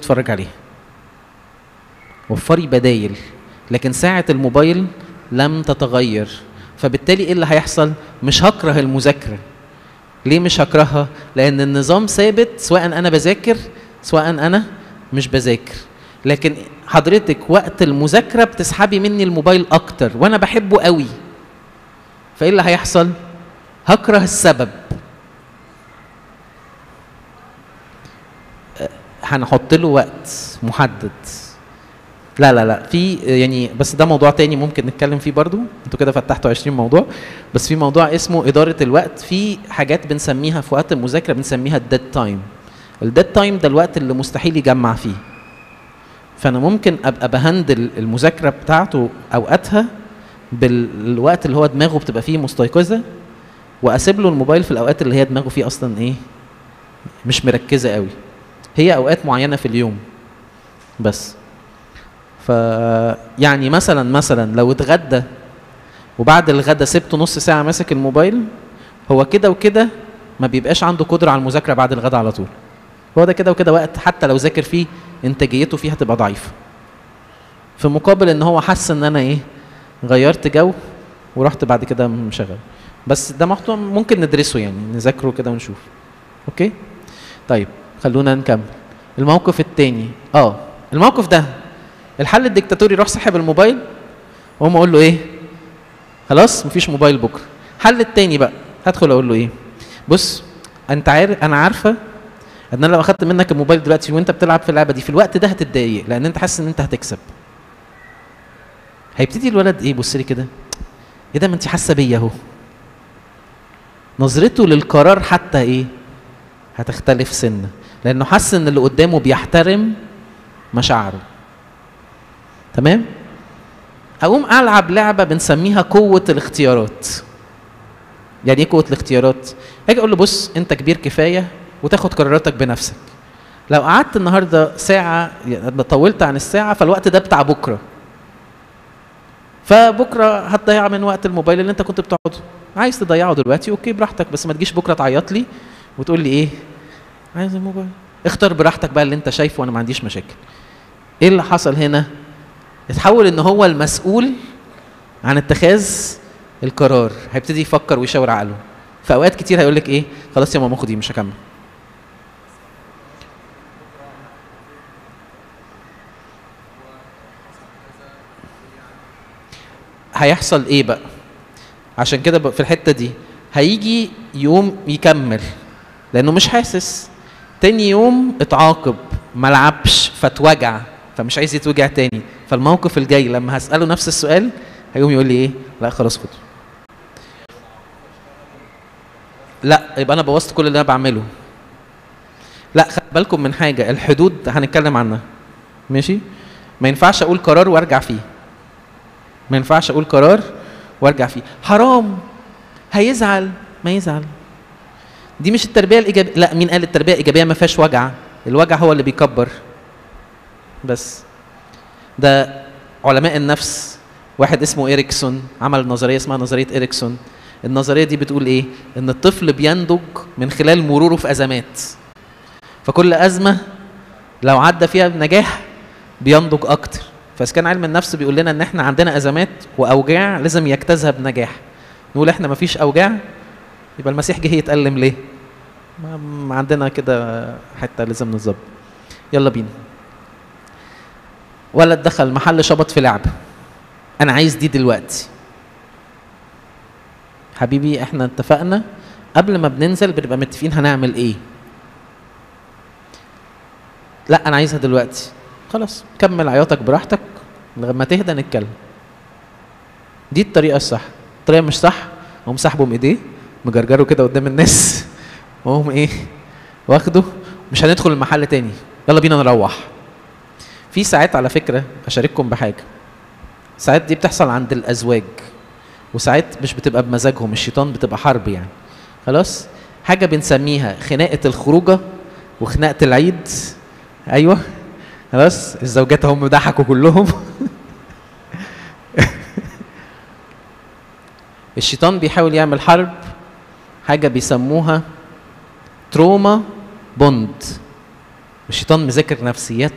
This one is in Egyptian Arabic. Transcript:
تتفرج عليها وفري بدايل لكن ساعة الموبايل لم تتغير فبالتالي ايه اللي هيحصل مش هكره المذاكرة ليه مش هكرهها لان النظام ثابت سواء انا بذاكر سواء انا مش بذاكر لكن حضرتك وقت المذاكرة بتسحبي مني الموبايل اكتر وانا بحبه قوي فايه اللي هيحصل هكره السبب هنحط له وقت محدد لا لا لا في يعني بس ده موضوع تاني ممكن نتكلم فيه برضو انتوا كده فتحتوا 20 موضوع بس في موضوع اسمه إدارة الوقت في حاجات بنسميها في وقت المذاكرة بنسميها الديد تايم الديد تايم ده الوقت اللي مستحيل يجمع فيه فانا ممكن ابقى بهندل المذاكرة بتاعته اوقاتها بالوقت اللي هو دماغه بتبقى فيه مستيقظة واسيب له الموبايل في الاوقات اللي هي دماغه فيه اصلا ايه مش مركزة قوي هي اوقات معينة في اليوم بس ف يعني مثلا مثلا لو اتغدى وبعد الغدا سبته نص ساعه ماسك الموبايل هو كده وكده ما بيبقاش عنده قدره على المذاكره بعد الغدا على طول هو ده كده وكده وقت حتى لو ذاكر فيه انتاجيته فيه هتبقى ضعيفه في مقابل ان هو حس ان انا ايه غيرت جو ورحت بعد كده مشغل بس ده محتوى ممكن ندرسه يعني نذاكره كده ونشوف اوكي طيب خلونا نكمل الموقف التاني اه الموقف ده الحل الديكتاتوري يروح سحب الموبايل واقوم اقول له ايه خلاص مفيش موبايل بكره الحل التاني بقى هدخل اقول له ايه بص انت عارف انا عارفه ان انا لو اخدت منك الموبايل دلوقتي وانت بتلعب في اللعبه دي في الوقت ده هتتضايق لان انت حاسس ان انت هتكسب هيبتدي الولد ايه يبص لي كده ايه ده ما انت حاسه بيا اهو نظرته للقرار حتى ايه هتختلف سنه لانه حس ان اللي قدامه بيحترم مشاعره تمام اقوم العب لعبه بنسميها قوه الاختيارات يعني ايه قوه الاختيارات اجي اقول له بص انت كبير كفايه وتاخد قراراتك بنفسك لو قعدت النهارده ساعه يعني طولت عن الساعه فالوقت ده بتاع بكره فبكره هتضيع من وقت الموبايل اللي انت كنت بتقعده عايز تضيعه دلوقتي اوكي براحتك بس ما تجيش بكره تعيط لي وتقول لي ايه عايز الموبايل اختار براحتك بقى اللي انت شايفه وانا ما عنديش مشاكل ايه اللي حصل هنا اتحول ان هو المسؤول عن اتخاذ القرار هيبتدي يفكر ويشاور عقله في اوقات كتير هيقول لك ايه خلاص يا ماما خدي مش هكمل هيحصل ايه بقى عشان كده في الحته دي هيجي يوم يكمل لانه مش حاسس تاني يوم اتعاقب ملعبش فاتوجع فمش عايز يتوجع تاني فالموقف الجاي لما هسأله نفس السؤال هيقوم يقول لي ايه لا خلاص خد لا يبقى انا بوظت كل اللي انا بعمله لا خد بالكم من حاجه الحدود هنتكلم عنها ماشي ما ينفعش اقول قرار وارجع فيه ما ينفعش اقول قرار وارجع فيه حرام هيزعل ما يزعل دي مش التربيه الايجابيه لا مين قال التربيه الايجابيه ما فيهاش وجع الوجع هو اللي بيكبر بس ده علماء النفس واحد اسمه إريكسون عمل نظرية اسمها نظرية إريكسون النظرية دي بتقول إيه؟ إن الطفل بينضج من خلال مروره في أزمات فكل أزمة لو عدى فيها بنجاح بينضج أكتر فإذا كان علم النفس بيقول لنا إن إحنا عندنا أزمات وأوجاع لازم يجتازها بنجاح نقول إحنا مفيش أوجاع يبقى المسيح جه يتألم ليه؟ ما عندنا كده حتة لازم نظبط يلا بينا ولد دخل محل شبط في لعبة أنا عايز دي دلوقتي حبيبي احنا اتفقنا قبل ما بننزل بنبقى متفقين هنعمل ايه لا انا عايزها دلوقتي خلاص كمل عياطك براحتك لما تهدى نتكلم دي الطريقة الصح الطريقة مش صح اقوم سحبه من ايديه مجرجره كده قدام الناس واقوم ايه واخده مش هندخل المحل تاني يلا بينا نروح في ساعات على فكرة أشارككم بحاجة ساعات دي بتحصل عند الأزواج وساعات مش بتبقى بمزاجهم الشيطان بتبقى حرب يعني خلاص حاجة بنسميها خناقة الخروجة وخناقة العيد أيوة خلاص الزوجات هم ضحكوا كلهم الشيطان بيحاول يعمل حرب حاجة بيسموها تروما بوند الشيطان مذاكر نفسيات